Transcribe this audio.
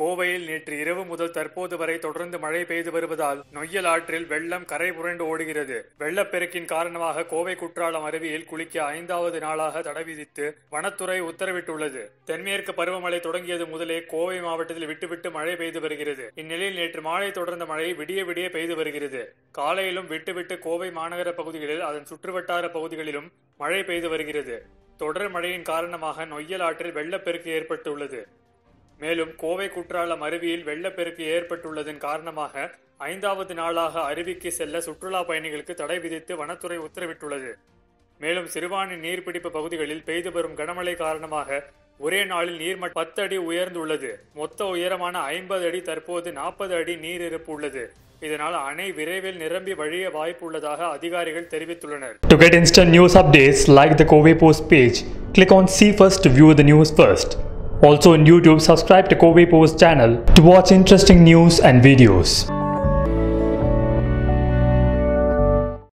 கோவையில் நேற்று இரவு முதல் தற்போது வரை தொடர்ந்து மழை பெய்து வருவதால் நொய்யல் ஆற்றில் வெள்ளம் கரை புரண்டு ஓடுகிறது வெள்ளப்பெருக்கின் காரணமாக கோவை குற்றாலம் அருவியில் குளிக்க ஐந்தாவது நாளாக தடை விதித்து வனத்துறை உத்தரவிட்டுள்ளது தென்மேற்கு பருவமழை தொடங்கியது முதலே கோவை மாவட்டத்தில் விட்டுவிட்டு மழை பெய்து வருகிறது இந்நிலையில் நேற்று மாலை தொடர்ந்த மழை விடிய விடிய பெய்து வருகிறது காலையிலும் விட்டுவிட்டு கோவை மாநகர பகுதிகளில் அதன் சுற்றுவட்டார பகுதிகளிலும் மழை பெய்து வருகிறது தொடர் மழையின் காரணமாக நொய்யல் ஆற்றில் வெள்ளப்பெருக்கு ஏற்பட்டுள்ளது மேலும் கோவை குற்றாலம் அருவியில் வெள்ளப்பெருக்கு ஏற்பட்டுள்ளதன் காரணமாக ஐந்தாவது நாளாக அருவிக்கு செல்ல சுற்றுலா பயணிகளுக்கு தடை விதித்து வனத்துறை உத்தரவிட்டுள்ளது மேலும் சிறுவாணி நீர்பிடிப்பு பகுதிகளில் பெய்து வரும் கனமழை காரணமாக ஒரே நாளில் நீர்மட்டம் பத்து அடி உயர்ந்துள்ளது மொத்த உயரமான ஐம்பது அடி தற்போது நாற்பது அடி நீர் இருப்பு உள்ளது இதனால் அணை விரைவில் நிரம்பி வழிய வாய்ப்பு உள்ளதாக அதிகாரிகள் தெரிவித்துள்ளனர் To get instant news updates, like the Kobe Post page. Click on See First to view the news first. Also on YouTube, subscribe to Kobe Post channel to watch interesting news and videos.